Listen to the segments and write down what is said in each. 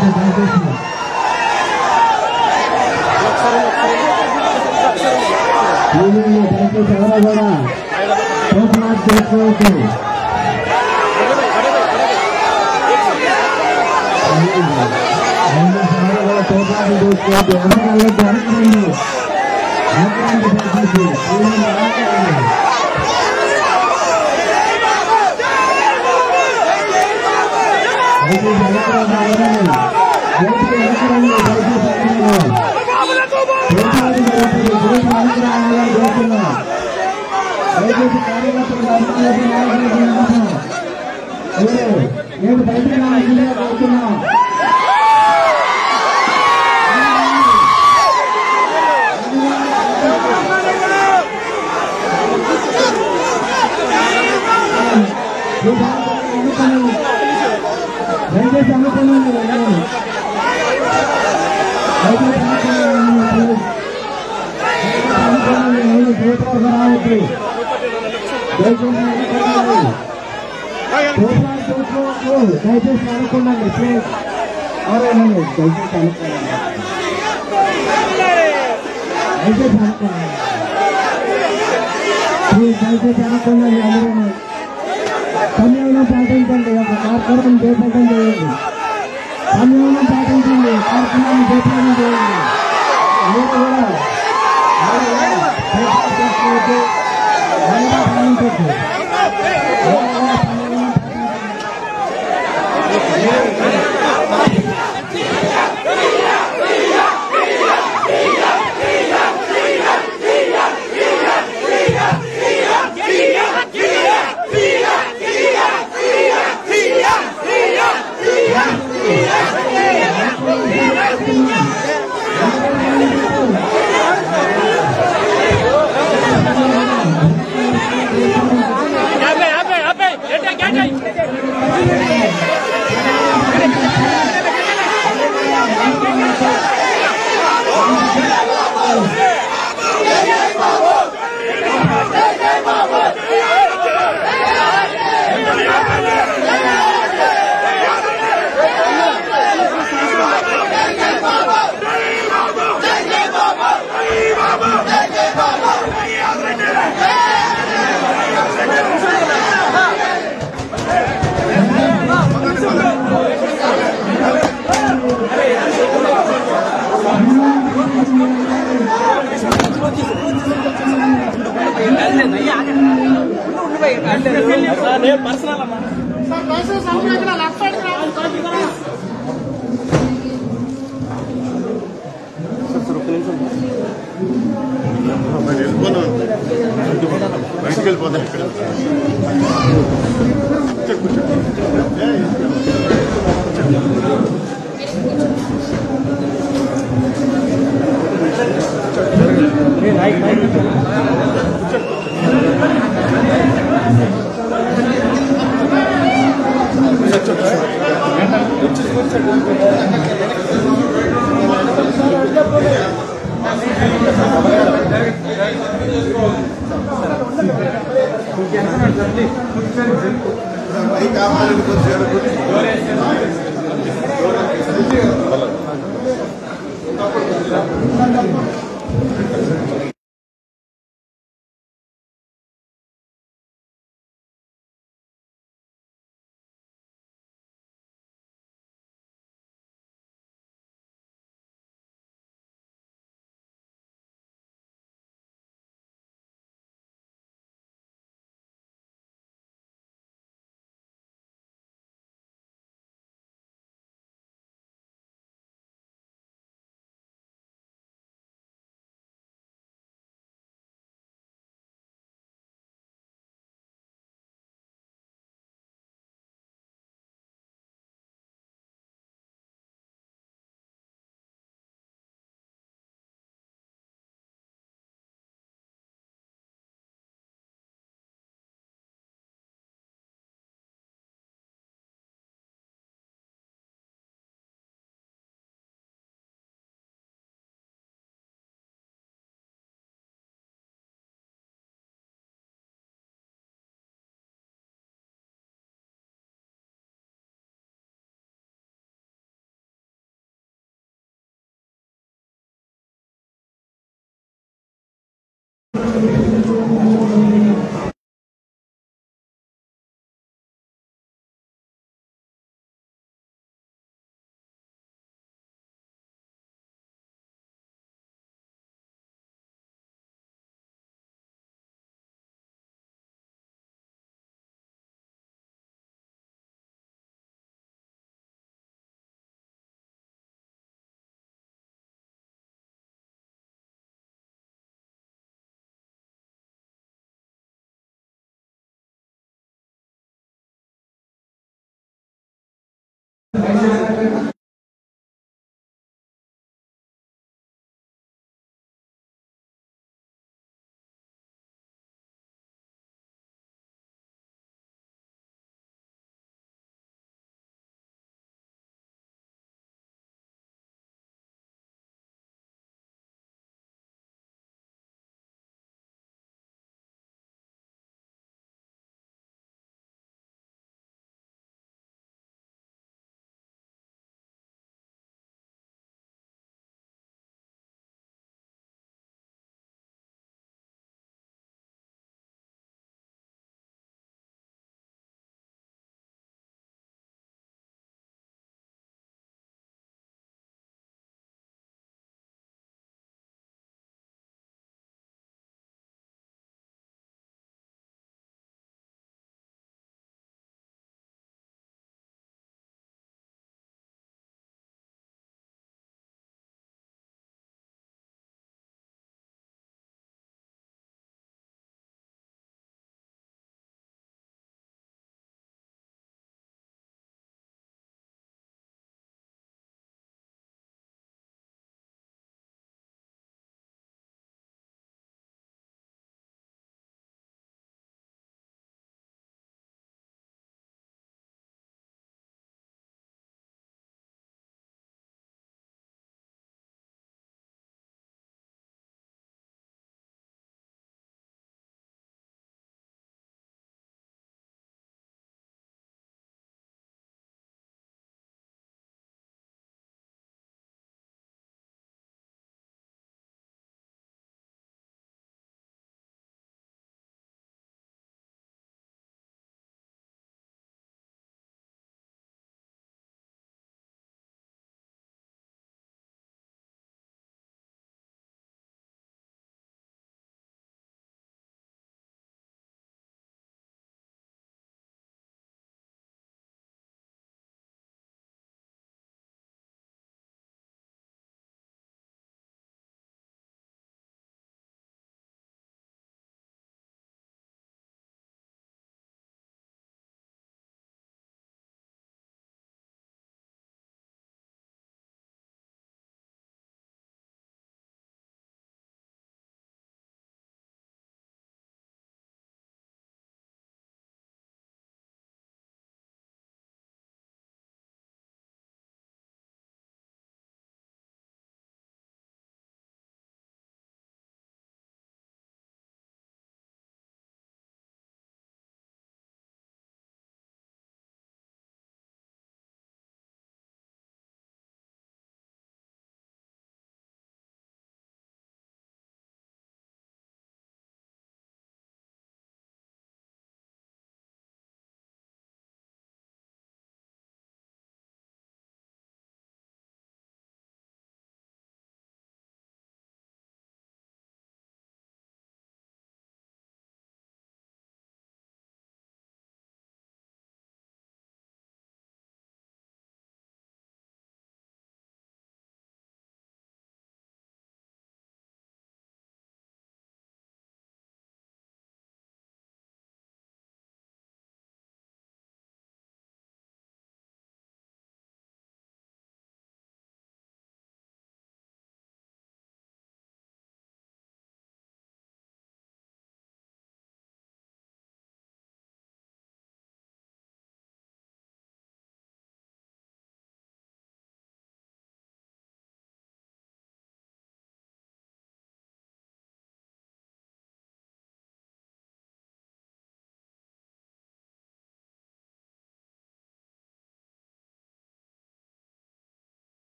Okay దయచేసి టీవీలు దయచేసి ఎవరో కూడా టోకనాథ్ చేసుకోవచ్చు ఎవరు కూడా టోకనాథ్ చేసుకోవద్దు ఎవరు జరగండి జరగండి దయచేసి టీవీలు ఆగండి. దయచేసి వెనకరండి, ఎవరండి? గేటుకి వెనకరండి, దయచేసి వెనకరండి. దేశాలు జరుగుతుంది, దేశం అనుగ్రహాలు జరుగుతున్నాయి. దయచేసి కార్యకర్తలు నాయకులకు నాయకులకు నమస్కారం. ఎవరు? నేను బయటికి రావాల్సిందిగా కోరుతున్నాను. ఈ కార్యక్రమాన్ని అనుకున్నాను. దయచేసి అనుకున్నాను నేను. దయచేసి అనుకున్నాను. అనుకున్నాను నేను పేపర్ రావద్దు దయచేసి అనుకున్నాను ప్రోగ్రామ్ చూసుకోవద్దు దయచేసి అనుకున్నాను ప్లీజ్ ఎవరైనా దయచేసి అనుకున్నాను దయచేసి అనుకున్నాను ప్లీజ్ దయచేసి అనుకున్నాను అందరూ సమయంలో పాటించండి ఒక కార్యక్రమం చేపట్టం చేయండి సమయంలో పాటించండి కార్యక్రమాన్ని చేపట్టం చేయండి మీరు కూడా మీరు కూడా ప్రయత్నం చేసుకోవద్దు. ఎవరైనా పాటించొద్దు. ఎవరైనా సమయంలో పాటించండి. మరి వెళ్ళిపోను బయటికి వెళ్ళిపోతా ఇక్కడ కూర్చో, కూర్చో. ఏయ్, పై కావాలని కొద్దిసేపు కూర్చో.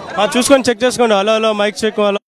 ఆ, చూసుకొని చెక్ చేసుకోండి hello hello mike check hello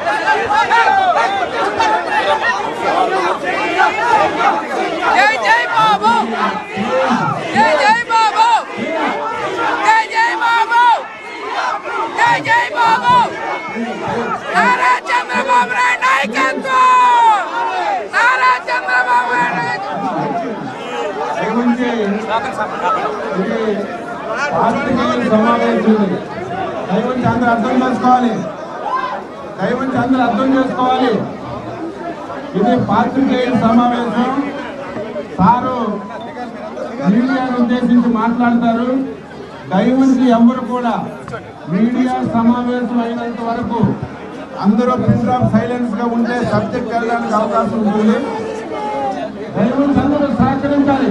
జై జై బాబు జై జై బాబు జై జై బాబు జై జై బాబు నారా చంద్రబాబు నాయుడు నాయకత్వం నారా చంద్రబాబు నాయుడు నాయకత్వం దయవుంచి ఇది పాత్రికేయుల సమావేశం ఇది. దయవుంచి అందరూ అర్థం చేసుకోవాలి దయవుంచి అందరూ అర్థం చేసుకోవాలి ఇది పాత్రికేయుల సమావేశం సారు మీడియాను ఉద్దేశించి మాట్లాడతారు దయవుంచి ఎవరు కూడా మీడియా సమావేశం అయినంత వరకు అందరూ ప్రింట్ ఆఫ్ సైలెన్స్ గా ఉంటే సబ్జెక్ట్ వెళ్ళడానికి అవకాశం ఉంటుంది దయవుంచి అందరూ సహకరించాలి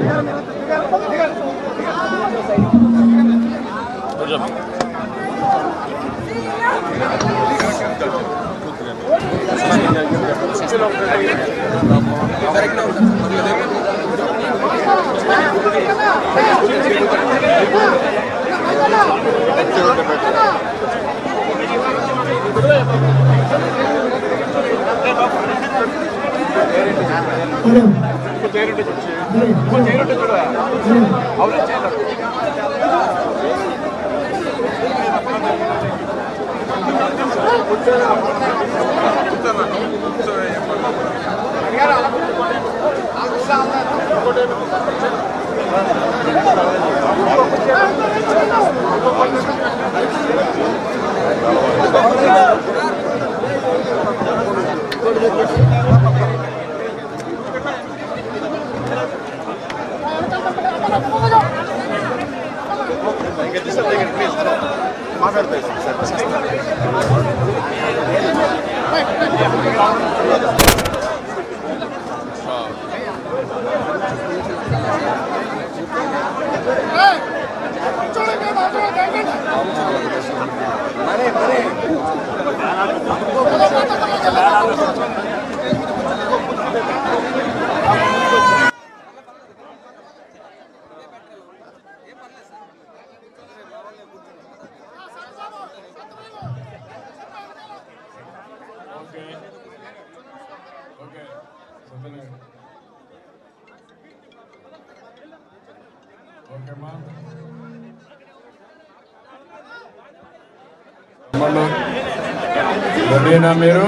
తమ్ముళ్ళు రెడీనా మీరు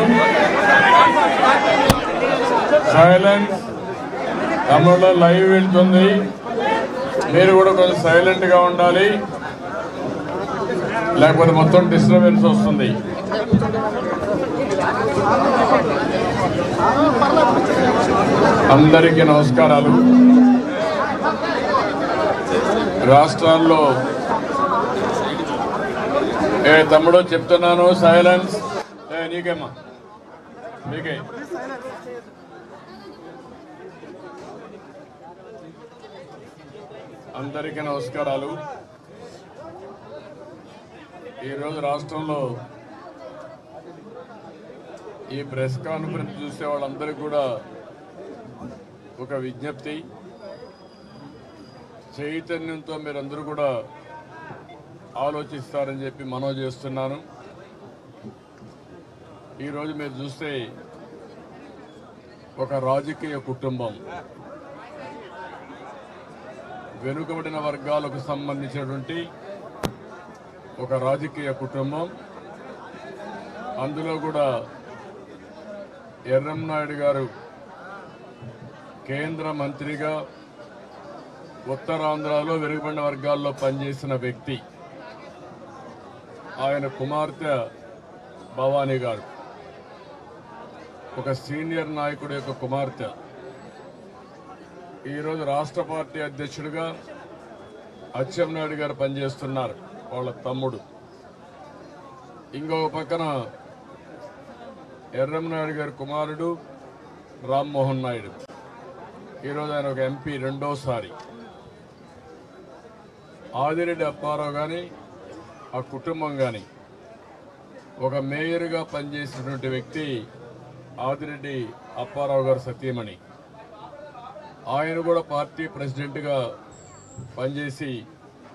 సైలెన్స్ తమ్ముళ్ళు లైవ్ వెళ్తుంది మీరు కూడా కొంచెం సైలెంట్ గా ఉండాలి లేకపోతే మొత్తం డిస్టర్బెన్స్ వస్తుంది అందరికీ నమస్కారాలు రాష్ట్రాల్లో ఏ తమ్ముడు చెప్తున్నాను సైలెన్స్ ఏ నీకేమ్మా నీకే అందరికీ నమస్కారాలు ఈరోజు రాష్ట్రంలో ఈ ప్రెస్ కాన్ఫరెన్స్ చూసే వాళ్ళందరికీ కూడా ఒక విజ్ఞప్తి చైతన్యంతో మీరందరూ కూడా ఆలోచిస్తారని చెప్పి మనవి చేస్తున్నాను ఈరోజు మీరు చూస్తే ఒక రాజకీయ కుటుంబం వెనుకబడిన వర్గాలకు సంబంధించినటువంటి ఒక రాజకీయ కుటుంబం అందులో కూడా ఎర్రంనాయుడు గారు కేంద్ర మంత్రిగా ఉత్తరాంధ్రలో వెనుకబడిన వర్గాల్లో పనిచేసిన వ్యక్తి ఆయన కుమార్తె భవానీ గారు ఒక సీనియర్ నాయకుడు యొక్క కుమార్తె ఈరోజు రాష్ట్ర పార్టీ అధ్యక్షుడిగా అచ్చెన్నాయుడు గారు పనిచేస్తున్నారు వాళ్ళ తమ్ముడు ఇంకొక పక్కన ఎర్రంనాయుడు గారి కుమారుడు రామ్మోహన్ నాయుడు ఈరోజు ఆయన ఒక ఎంపీ రెండోసారి ఆదిరెడ్డి అప్పారావు కానీ ఆ కుటుంబం కానీ ఒక మేయర్గా పనిచేసినటువంటి వ్యక్తి ఆదిరెడ్డి అప్పారావు గారు సతీమణి ఆయన కూడా పార్టీ ప్రెసిడెంట్గా పనిచేసి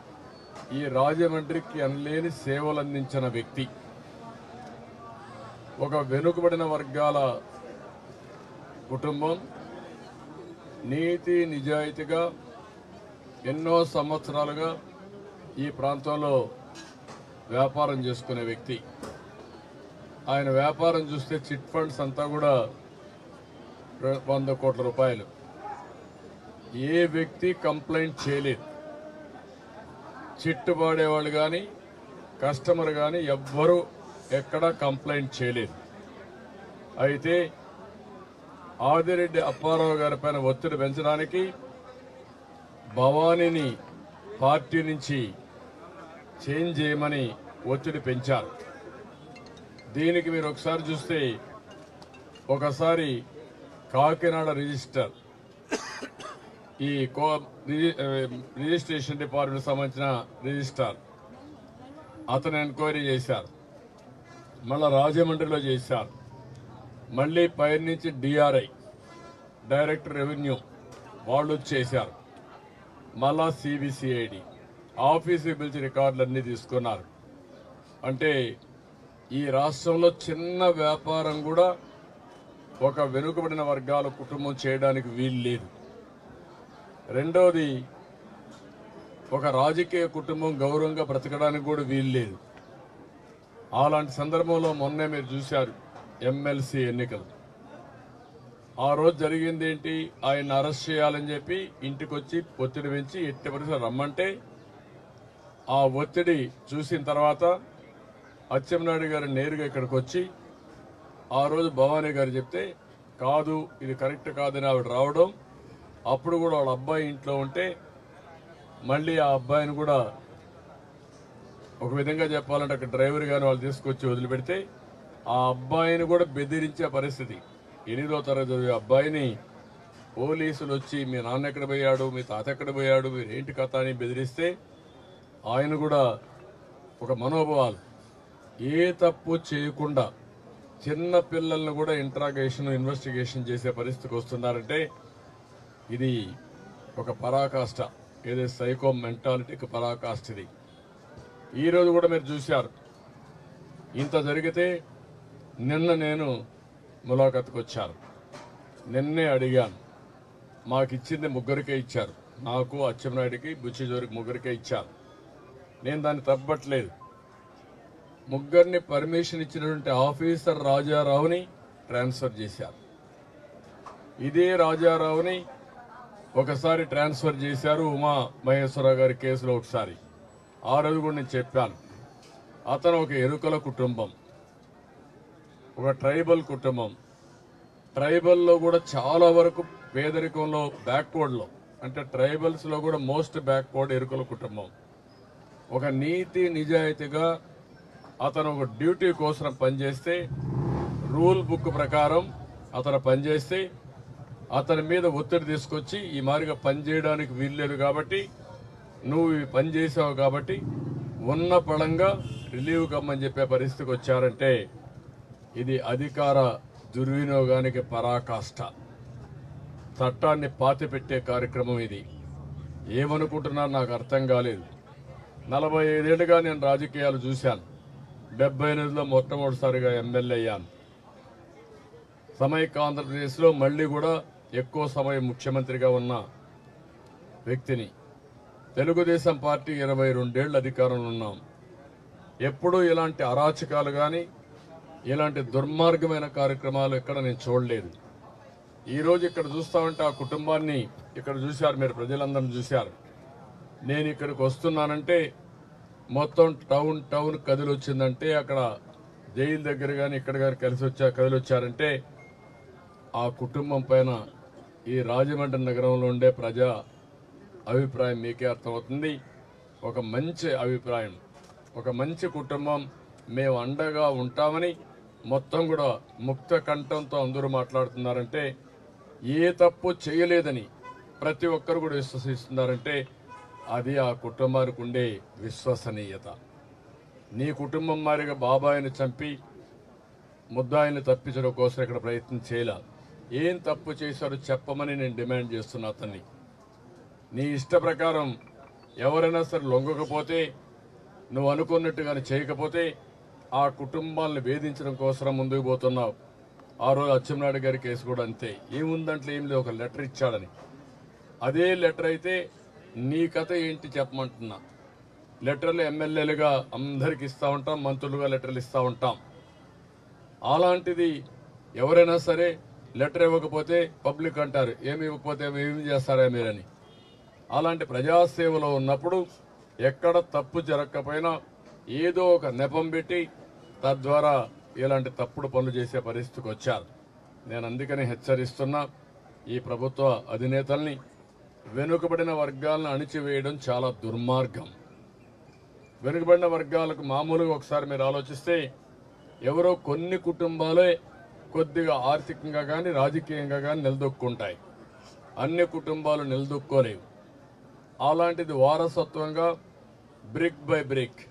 ఈ రాజమండ్రికి అనలేని సేవలు అందించిన వ్యక్తి ఒక వెనుకబడిన వర్గాల కుటుంబం నీతి నిజాయితీగా ఎన్నో సంవత్సరాలుగా ఈ ప్రాంతంలో వ్యాపారం చేసుకునే వ్యక్తి ఆయన వ్యాపారం చూస్తే చిట్ ఫండ్స్ అంతా కూడా రె- వంద కోట్ల రూపాయలు ఏ వ్యక్తి కంప్లైంట్ చేయలేదు చిట్టు పాడేవాళ్ళు కానీ కస్టమర్ కానీ ఎవ్వరూ ఎక్కడా కంప్లైంట్ చేయలేదు అయితే ఆదిరెడ్డి అప్పారావు గారి పైన ఒత్తిడి పెంచడానికి భవానీని పార్టీ నుంచి చేంజ్ చేయమని ఒత్తిడి పెంచారు దీనికి మీరు ఒకసారి చూస్తే ఒకసారి కాకినాడ రిజిస్టర్ ఈ కో రిజి- ఆ, రిజిస్ట్రేషన్ డిపార్ట్మెంట్ సంబంధించిన రిజిస్ట్రార్ అతను ఎంక్వైరీ చేశారు మళ్ళా రాజమండ్రిలో చేశారు మళ్ళీ పై నుంచి డిఆర్ఐ డైరెక్టర్ రెవెన్యూ వాళ్ళు వచ్చి చేశారు మళ్ళా సిబిసిఐడి ఆఫీస్కి పిలిచి రికార్డులన్నీ తీసుకున్నారు అంటే ఈ రాష్ట్రంలో చిన్న వ్యాపారం కూడా ఒక వెనుకబడిన వర్గాల కుటుంబం చేయడానికి వీలు లేదు రెండవది ఒక రాజకీయ కుటుంబం గౌరవంగా బ్రతకడానికి కూడా వీలు లేదు అలాంటి సందర్భంలో మొన్నే మీరు చూశారు ఎమ్మెల్సీ ఎన్నికలు ఆ రోజు జరిగింది ఏంటి ఆయన అరెస్ట్ చేయాలని చెప్పి ఇంటికి వచ్చి ఒత్తిడి పెంచి ఎట్టి పరిస్థితులు రమ్మంటే ఆ ఒత్తిడి చూసిన తర్వాత అచ్చెన్నాయుడు గారు నేరుగా ఇక్కడికి వచ్చి ఆ రోజు భవానీ గారు చెప్తే కాదు ఇది కరెక్ట్ కాదని ఆవిడ రావడం అప్పుడు కూడా వాళ్ళ అబ్బాయి ఇంట్లో ఉంటే మళ్ళీ ఆ అబ్బాయిని కూడా ఒక విధంగా చెప్పాలంటే అక్కడ డ్రైవర్ గాని వాళ్ళు తీసుకొచ్చి వదిలిపెడితే ఆ అబ్బాయిని కూడా బెదిరించే పరిస్థితి ఎనిమిదో తరగతి చదివే అబ్బాయిని పోలీసులు వచ్చి మీ నాన్న ఎక్కడ పోయాడు మీ తాత ఎక్కడ పోయాడు మీరు ఏంటి కథ అని బెదిరిస్తే ఆయన కూడా ఒక మనోభావాలు ఏ తప్పు చేయకుండా చిన్న పిల్లల్ని కూడా ఇంట్రాగేషన్ ఇన్వెస్టిగేషన్ చేసే పరిస్థితికి వస్తున్నారంటే ఇది ఒక పరాకాష్ట ఏదో సైకో మెంటాలిటీకి పరాకాష్ట ఇది ఈ రోజు కూడా మీరు చూశారు ఇంత జరిగితే నిన్న నేను ములాఖత్కు వచ్చాను నిన్నే అడిగాను మాకు ఇచ్చింది ముగ్గురికే ఇచ్చారు నాకు అచ్చెన్నాయుడికి బుచ్చిజోరికి ముగ్గురికే ఇచ్చారు నేను దాన్ని తప్పట్లేదు ముగ్గురిని పర్మిషన్ ఇచ్చినటువంటి ఆఫీసర్ రాజారావుని ట్రాన్స్ఫర్ చేశారు ఇదే రాజారావుని ఒకసారి ట్రాన్స్ఫర్ చేశారు ఉమా మహేశ్వరరావు గారి కేసులో ఒకసారి ఆ రోజు కూడా నేను చెప్పాను అతను ఒక ఎరుకల కుటుంబం ఒక ట్రైబల్ కుటుంబం ట్రైబల్లో కూడా చాలా వరకు పేదరికంలో బ్యాక్వర్డ్లో అంటే ట్రైబల్స్ లో కూడా మోస్ట్ బ్యాక్వర్డ్ ఎరుకల కుటుంబం ఒక నీతి నిజాయితీగా అతను ఒక డ్యూటీ కోసం పనిచేస్తే రూల్ బుక్ ప్రకారం అతను పనిచేస్తే అతని మీద ఒత్తిడి తీసుకొచ్చి ఈ మారిగా పనిచేయడానికి వీల్లేదు కాబట్టి నువ్వు ఈ పని చేసావు కాబట్టి ఉన్న పళంగా రిలీవ్ కమ్మని చెప్పే పరిస్థితికి వచ్చారంటే ఇది అధికార దుర్వినియోగానికి పరాకాష్ట చట్టాన్ని పాతిపెట్టే కార్యక్రమం ఇది ఏమనుకుంటున్నారు నాకు అర్థం కాలేదు నలభై ఐదేళ్లుగా నేను రాజకీయాలు చూశాను డెబ్బై ఎనిమిదిలో మొట్టమొదటిసారిగా ఎమ్మెల్యే అయ్యాను సమైక్య ఆంధ్రప్రదేశ్లో మళ్ళీ కూడా ఎక్కువ సమయం ముఖ్యమంత్రిగా ఉన్న వ్యక్తిని తెలుగుదేశం పార్టీ ఇరవై రెండేళ్ల అధికారంలో ఉన్నాం ఎప్పుడూ ఇలాంటి అరాచకాలు కానీ ఇలాంటి దుర్మార్గమైన కార్యక్రమాలు ఎక్కడ నేను చూడలేదు ఈ రోజు ఇక్కడ చూస్తామంటే ఆ కుటుంబాన్ని ఇక్కడ చూశారు మీరు ప్రజలందరిని చూశారు నేను ఇక్కడికి వస్తున్నానంటే మొత్తం టౌన్ టౌన్ కదిలి వచ్చిందంటే అక్కడ జైలు దగ్గర కానీ ఇక్కడ కానీ కలిసి వచ్చా కదిలి వచ్చారంటే ఆ కుటుంబం పైన ఈ రాజమండ్రి నగరంలో ఉండే ప్రజా అభిప్రాయం మీకే అర్థమవుతుంది ఒక మంచి అభిప్రాయం ఒక మంచి కుటుంబం మేము అండగా ఉంటామని మొత్తం కూడా ముక్త కంఠంతో అందరూ మాట్లాడుతున్నారంటే ఏ తప్పు చేయలేదని ప్రతి ఒక్కరు కూడా విశ్వసిస్తున్నారంటే అది ఆ కుటుంబానికి ఉండే విశ్వసనీయత నీ కుటుంబం మారిగా బాబాయిని చంపి ముద్దాయిని తప్పించడం కోసం ఇక్కడ ప్రయత్నం చేయాల ఏం తప్పు చేశారో చెప్పమని నేను డిమాండ్ చేస్తున్నా అతన్ని నీ ఇష్ట ప్రకారం ఎవరైనా సరే లొంగకపోతే నువ్వు అనుకున్నట్టుగానే చేయకపోతే ఆ కుటుంబాలను వేధించడం కోసం ముందుకు పోతున్నావు ఆ రోజు అచ్చెన్నాయుడు గారి కేసు కూడా అంతే ఏముందంటే ఏం లేదు ఒక లెటర్ ఇచ్చాడని అదే లెటర్ అయితే నీ కథ ఏంటి చెప్పమంటున్నా లెటర్లు ఎమ్మెల్యేలుగా అందరికి ఇస్తా ఉంటాం మంత్రులుగా లెటర్లు ఇస్తా ఉంటాం అలాంటిది ఎవరైనా సరే లెటర్ ఇవ్వకపోతే పబ్లిక్ అంటారు ఏమి ఇవ్వకపోతే ఏమి చేస్తారా మీరని అలాంటి ప్రజాసేవలో ఉన్నప్పుడు ఎక్కడ తప్పు జరగకపోయినా ఏదో ఒక నెపం పెట్టి తద్వారా ఇలాంటి తప్పుడు పనులు చేసే పరిస్థితికి వచ్చారు నేను అందుకని హెచ్చరిస్తున్నా ఈ ప్రభుత్వ అధినేతల్ని వెనుకబడిన వర్గాలను అణిచివేయడం చాలా దుర్మార్గం వెనుకబడిన వర్గాలకు మామూలుగా ఒకసారి మీరు ఆలోచిస్తే ఎవరో కొన్ని కుటుంబాలే కొద్దిగా ఆర్థికంగా కానీ రాజకీయంగా కానీ నిలదొక్కుంటాయి అన్ని కుటుంబాలు నిలదొక్కోలేవు అలాంటిది వారసత్వంగా బ్రిక్ బై బ్రిక్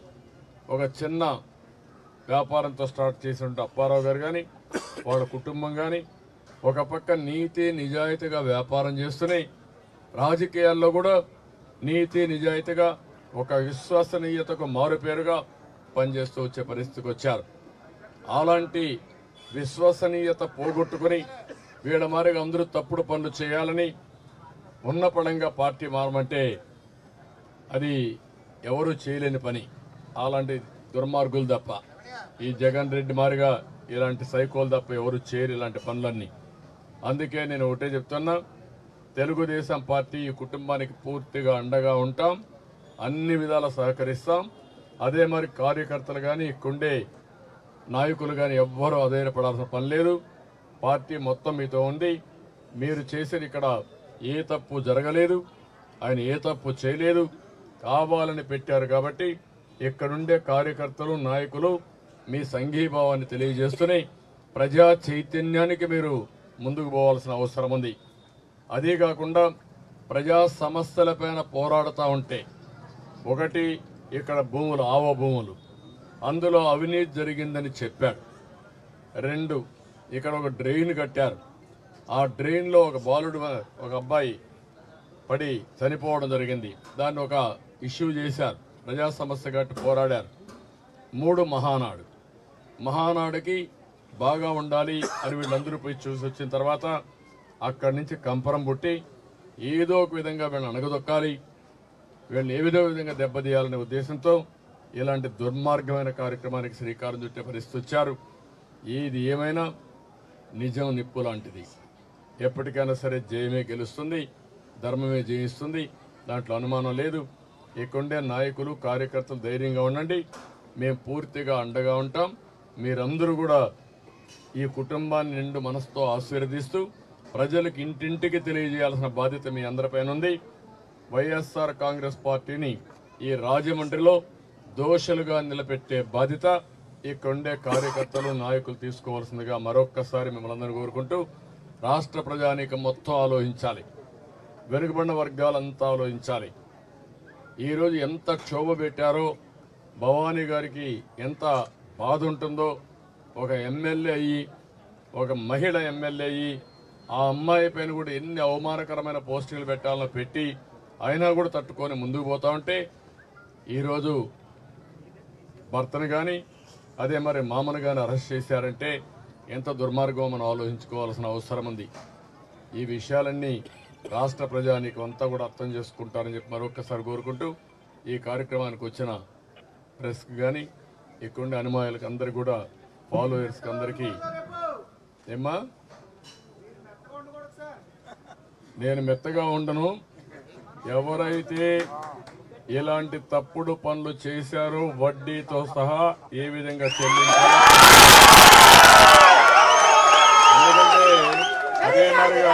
ఒక చిన్న వ్యాపారంతో స్టార్ట్ చేసిన అప్పారావు గారు కానీ వాళ్ళ కుటుంబం కానీ ఒక పక్క నీతి నిజాయితీగా వ్యాపారం చేస్తూనే రాజకీయాల్లో కూడా నీతి నిజాయితీగా ఒక విశ్వసనీయతకు మారుపేరుగా పనిచేస్తూ వచ్చే పరిస్థితికి వచ్చారు అలాంటి విశ్వసనీయత పోగొట్టుకుని వీళ్ళ మారిగా అందరూ తప్పుడు పనులు చేయాలని ఉన్న పడంగా పార్టీ మారమంటే అది ఎవరు చేయలేని పని అలాంటి దుర్మార్గులు తప్ప ఈ జగన్ రెడ్డి మారిగా ఇలాంటి సైకోలు తప్ప ఎవరు చేయరు ఇలాంటి పనులన్నీ అందుకే నేను ఒకటే చెప్తున్నా తెలుగుదేశం పార్టీ ఈ కుటుంబానికి పూర్తిగా అండగా ఉంటాం అన్ని విధాలా సహకరిస్తాం అదే మరి కార్యకర్తలు కానీ ఇక్కడుండే నాయకులు కానీ ఎవ్వరూ అధైర్యపడాల్సిన పని లేదు పార్టీ మొత్తం మీతో ఉంది మీరు చేసేది ఇక్కడ ఏ తప్పు జరగలేదు ఆయన ఏ తప్పు చేయలేదు కావాలని పెట్టారు కాబట్టి ఇక్కడుండే కార్యకర్తలు నాయకులు మీ సంఘీభావాన్ని తెలియజేస్తూనే ప్రజా చైతన్యానికి మీరు ముందుకు పోవాల్సిన అవసరం ఉంది అదే కాకుండా ప్రజా సమస్యలపైన పోరాడుతూ ఉంటే ఒకటి ఇక్కడ భూములు ఆవ భూములు అందులో అవినీతి జరిగిందని చెప్పాడు రెండు ఇక్కడ ఒక డ్రైన్ కట్టారు ఆ డ్రైన్లో ఒక బాలుడు ఒక అబ్బాయి పడి చనిపోవడం జరిగింది దాన్ని ఒక ఇష్యూ చేశారు ప్రజా సమస్య కట్టి పోరాడారు మూడు మహానాడు మహానాడుకి బాగా ఉండాలి అని వీళ్ళందరూ పోయి చూసి వచ్చిన తర్వాత అక్కడి నుంచి కంపరం పుట్టి ఏదో ఒక విధంగా వీళ్ళని అణగదొక్కాలి వీళ్ళని ఏ విధో విధంగా దెబ్బతీయాలనే ఉద్దేశంతో ఇలాంటి దుర్మార్గమైన కార్యక్రమానికి శ్రీకారం చుట్టే పరిస్థితి వచ్చారు ఏది ఏమైనా నిజం నిప్పు లాంటిది ఎప్పటికైనా సరే జయమే గెలుస్తుంది ధర్మమే జయిస్తుంది దాంట్లో అనుమానం లేదు ఇక్కడుండే నాయకులు కార్యకర్తలు ధైర్యంగా ఉండండి మేము పూర్తిగా అండగా ఉంటాం మీరందరూ కూడా ఈ కుటుంబాన్ని నిండు మనసుతో ఆశీర్వదిస్తూ ప్రజలకు ఇంటింటికి తెలియజేయాల్సిన బాధ్యత మీ అందరిపైన ఉంది వైఎస్ఆర్ కాంగ్రెస్ పార్టీని ఈ రాజమండ్రిలో దోషులుగా నిలబెట్టే బాధ్యత ఇక్కడుండే కార్యకర్తలు నాయకులు తీసుకోవాల్సిందిగా మరొక్కసారి మిమ్మల్ని అందరూ కోరుకుంటూ రాష్ట్ర ప్రజానీకం మొత్తం ఆలోచించాలి వెనుకబడిన వర్గాలంతా ఆలోచించాలి ఈరోజు ఎంత క్షోభ పెట్టారో భవానీ గారికి ఎంత బాధ ఉంటుందో ఒక ఎమ్మెల్యే అయ్యి ఒక మహిళ ఎమ్మెల్యే అయ్యి ఆ అమ్మాయి పైన కూడా ఎన్ని అవమానకరమైన పోస్టులు పెట్టాలని పెట్టి అయినా కూడా తట్టుకొని ముందుకు పోతా ఉంటే ఈరోజు భర్తను కానీ అదే మరి మామను కానీ అరెస్ట్ చేశారంటే ఎంత దుర్మార్గం మనం ఆలోచించుకోవాల్సిన అవసరం ఉంది ఈ విషయాలన్నీ రాష్ట్ర ప్రజానీకం అంతా కూడా అర్థం చేసుకుంటారని చెప్పి మరొకసారి కోరుకుంటూ ఈ కార్యక్రమానికి వచ్చిన ప్రెస్కి కానీ ఇక్కడుండే అనుమాయాలకు అందరికి కూడా ఫాలోయర్స్కి అందరికీ ఏమ్మా నేను మెత్తగా ఉండను ఎవరైతే ఇలాంటి తప్పుడు పనులు చేశారో వడ్డీతో సహా ఏ విధంగా చెల్లించాలో ఎందుకంటే అదే మారిగా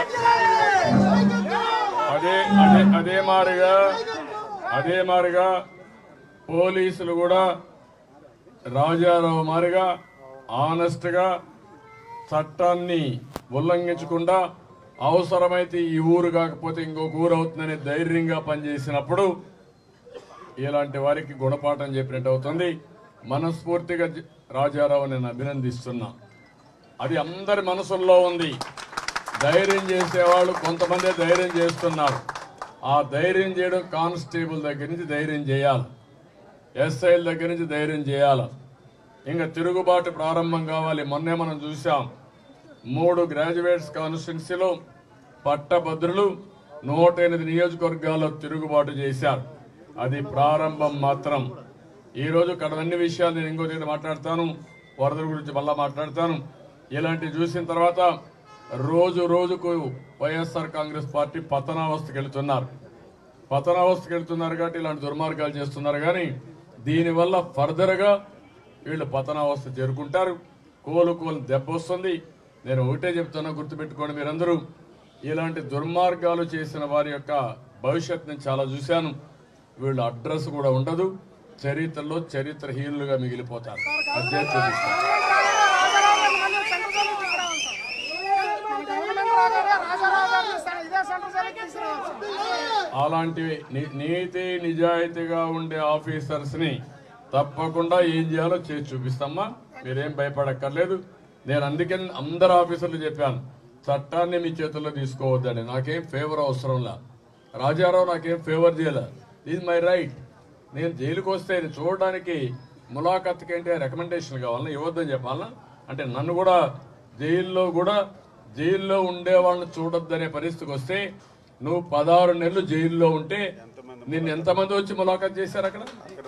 అదే అదే అదే మారిగా అదే మారిగా పోలీసులు కూడా రాజారావు మారిగా ఆనెస్ట్ గా చట్టాన్ని ఉల్లంఘించకుండా అవసరమైతే ఈ ఊరు కాకపోతే ఇంకొక ఊరు అవుతుందని ధైర్యంగా పనిచేసినప్పుడు ఇలాంటి వారికి గుణపాఠం చెప్పినట్టు అవుతుంది మనస్ఫూర్తిగా జ- రాజారావు నేను అభినందిస్తున్నా అది అందరి మనసుల్లో ఉంది ధైర్యం చేసేవాళ్ళు కొంతమంది ధైర్యం చేస్తున్నారు ఆ ధైర్యం చేయడం కానిస్టేబుల్ దగ్గర నుంచి ధైర్యం చేయాలి ఎస్ఐల దగ్గర నుంచి ధైర్యం చేయాలి ఇంకా తిరుగుబాటు ప్రారంభం కావాలి మొన్నే మనం చూసాం మూడు గ్రాడ్యుయేట్స్ కాన్స్టిట్యున్సీలో పట్టభద్రులు నూట ఎనిమిది నియోజకవర్గాల్లో తిరుగుబాటు చేశారు అది ప్రారంభం మాత్రం ఈ రోజు ఇక్కడ అన్ని విషయాలు నేను ఇంకో దగ్గర మాట్లాడతాను వరదల గురించి మళ్ళా మాట్లాడతాను ఇలాంటివి చూసిన తర్వాత రోజు రోజుకు వైఎస్ఆర్ కాంగ్రెస్ పార్టీ పతనావస్థకి వెళుతున్నారు పతనావస్థకి వెళ్తున్నారు కాబట్టి ఇలాంటి దుర్మార్గాలు చేస్తున్నారు కానీ దీనివల్ల ఫర్దర్ గా వీళ్ళు పతనావస్థ చేరుకుంటారు కోలు కోలు దెబ్బ వస్తుంది నేను ఒకటే చెప్తున్నా గుర్తుపెట్టుకోండి మీరందరూ ఇలాంటి దుర్మార్గాలు చేసిన వారి యొక్క భవిష్యత్ నేను చాలా చూశాను వీళ్ళ అడ్రస్ కూడా ఉండదు చరిత్రలో చరిత్రహీనులుగా మిగిలిపోతారు అదే చూపిస్తారు అలాంటి ని- నీతి నిజాయితీగా ఉండే ఆఫీసర్స్ ని తప్పకుండా ఏం చేయాలో చేసి చూపిస్తామా మీరేం భయపడక్కర్లేదు నేను అందుకే అందరు ఆఫీసర్లు చెప్పాను చట్టాన్ని మీ చేతుల్లో తీసుకోవద్దని నాకేం ఫేవర్ అవసరంలా రాజారావు నాకేం ఫేవర్ చేయలే ఇది మై రైట్ నేను జైలుకి వస్తే ఇది చూడడానికి ములాఖత్కి ఏంటి రికమెండేషన్ కావాలన్నా ఇవ్వద్దని చెప్పాలన్నా అంటే నన్ను కూడా జైల్లో కూడా జైల్లో ఉండే వాళ్ళని చూడొద్దనే పరిస్థితికి వస్తే నువ్వు పదహారు నెలలు జైల్లో ఉంటే నిన్ను ఎంతమంది వచ్చి ములాఖత్ చేశారు అక్కడ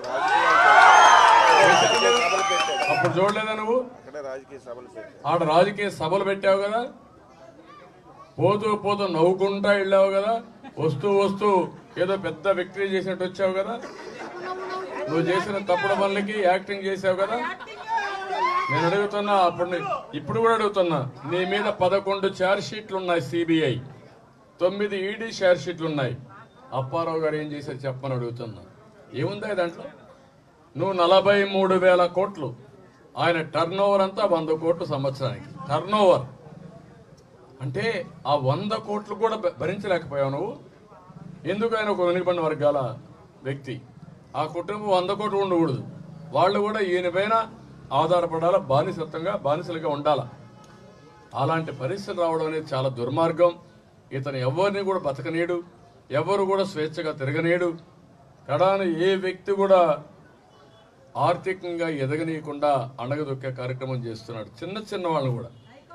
అప్పుడు చూడలేదా నువ్వు ఆడ రాజకీయ సభలు పెట్టావు కదా పోతూ పోతూ నవ్వుకుంటా వెళ్ళావు కదా వస్తూ వస్తూ ఏదో పెద్ద వ్యక్తి చేసినట్టు వచ్చావు కదా నువ్వు చేసిన తప్పుడు పనులకి యాక్టింగ్ చేసావు కదా నేను అడుగుతున్నా అప్పుడు నీ- ఇప్పుడు కూడా అడుగుతున్నా నీ మీద పదకొండు ఛార్జ్ షీట్లు ఉన్నాయి సిబిఐ తొమ్మిది ఈడీ షేర్ షీట్లు ఉన్నాయి అప్పారావు గారు ఏం చేశారు చెప్పని అడుగుతున్నా ఏముందా దాంట్లో నువ్వు నలభై మూడు వేల కోట్లు ఆయన టర్న్ ఓవర్ అంతా వంద కోట్లు సంవత్సరానికి టర్న్ ఓవర్ అంటే ఆ వంద కోట్లు కూడా భ- భరించలేకపోయావు నువ్వు ఎందుకు ఆయన ఒక వెనుకబడిన వర్గాల వ్యక్తి ఆ కుటుంబం వంద కోట్లు ఉండకూడదు వాళ్ళు కూడా ఈయన పైన ఆధారపడాలా బానిసత్వంగా బానిసలుగా ఉండాలా అలాంటి పరిస్థితి రావడం అనేది చాలా దుర్మార్గం ఇతను ఎవరిని కూడా బతకనీయడు ఎవరు కూడా స్వేచ్ఛగా తిరగనీయడు కడాను ఏ వ్యక్తి కూడా ఆర్థికంగా ఎదగనీయకుండా అణగదొక్కే కార్యక్రమం చేస్తున్నాడు చిన్న చిన్న వాళ్ళని కూడా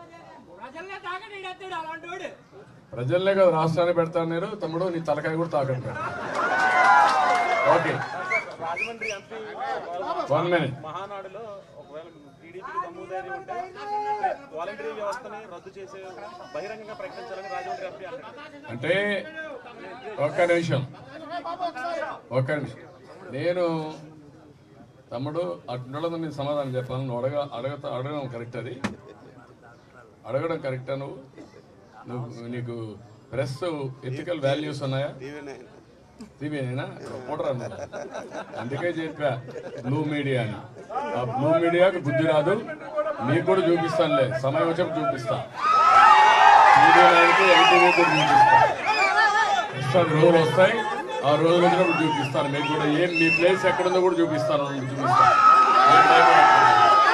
ప్రజల్నే కదా రాష్ట్రాన్ని పెడతాను నేను తమ్ముడు నీ తలకాయ కూడా తాకండి పెట్టు. Okay Rajahmundry MP one minute మహానాడులో ఒకవేళ టీడీపీకి దమ్ము ధైర్యం ఉంటే వాలంటరీ వ్యవస్థని రద్దు చేసే బహిరంగంగా ప్రకటించాలని రాజమండ్రి ఎంపీ అన్నారు అంటే ఒక్క నిమిషం ఒక్క నిమిషం నేను తమ్ముడు అట్లా నేను సమాధానం చెప్పాను నువ్వు అడగ అడగ అడగడం కరెక్ట్ అది అడగడం కరెక్టా నువ్వు నువ్వు నీకు ప్రెస్ ఎథికల్ వాల్యూస్ ఉన్నాయా టీవీనేనా రిపోర్టర్ అన్నా అందుకే చెప్పా బ్లూ మీడియా అని ఆ బ్లూ మీడియాకి బుద్ధి రాదు నీకు కూడా చూపిస్తానులే సమయం వచ్చి చూపిస్తా టీవీ నైన్కి ఎన్టీవీ కూడా చూపిస్తా ఇస్తాను రోజులు వస్తాయి ఆ రోజులు వచ్చినప్పుడు చూపిస్తాను మీకు కూడా ఏం మీ ప్లేస్ ఎక్కడుందో కూడా చూపిస్తాను మీకు చూపిస్తాను ఏం భయపడక్కర్లేదు.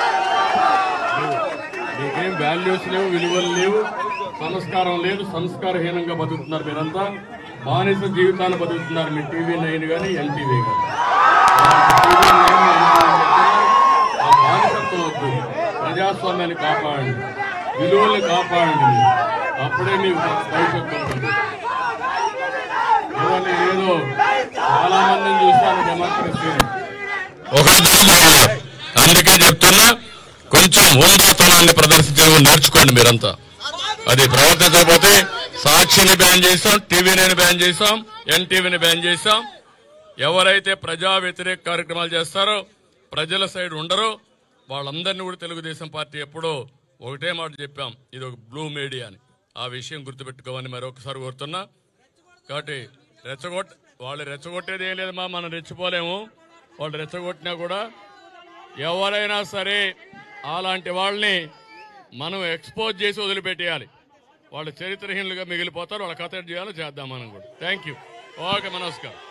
మీకేం వాల్యూస్ లేవు విలువలు లేవు సంస్కారం లేదు సంస్కారహీనంగా బతుకుతున్నారు మీరంతా బానిస జీవితాన్ని బతుకుతున్నారు మీ టీవీ నైన్ కానీ ఎన్టీవీ కానీ ఆ బానిసత్వం వద్దు ప్రజాస్వామ్యాన్ని కాపాడండి విలువల్ని కాపాడండి అప్పుడే మీకు భవిష్యత్తు ఉంటుంది ఇవన్నీ ఏదో చాలా మందిని చూస్తాను డెమోక్రసీని ఒక అందుకే చెప్తున్నా కొంచెం హోందాతనాన్ని ప్రదర్శించడం నేర్చుకోండి మీరంతా అది ప్రవర్తించకపోతే సాక్షిని బ్యాన్ చేశాం టీవీని బ్యాన్ చేశాం ఎన్టీవీని బ్యాన్ చేశాం ఎవరైతే ప్రజా వ్యతిరేక కార్యక్రమాలు చేస్తారో ప్రజల సైడ్ ఉండరో వాళ్ళందరినీ కూడా తెలుగుదేశం పార్టీ ఎప్పుడో ఒకటే మాట చెప్పాం ఇది ఒక బ్లూ మీడియా అని ఆ విషయం గుర్తుపెట్టుకోమని మరొకసారి కోరుతున్నా కాబట్టి రెచ్చగొట్ వాళ్ళు రెచ్చగొట్టేది ఏం లేదమ్మా మనం రెచ్చిపోలేము వాళ్ళు రెచ్చగొట్టినా కూడా ఎవరైనా సరే అలాంటి వాళ్ళని మనం ఎక్స్పోజ్ చేసి వదిలిపెట్టేయాలి వాళ్ళు చరిత్రహీనులుగా మిగిలిపోతారు వాళ్ళ కథ చేయాలో చేద్దాం మనం కూడా థ్యాంక్ యూ ఓకే నమస్కారం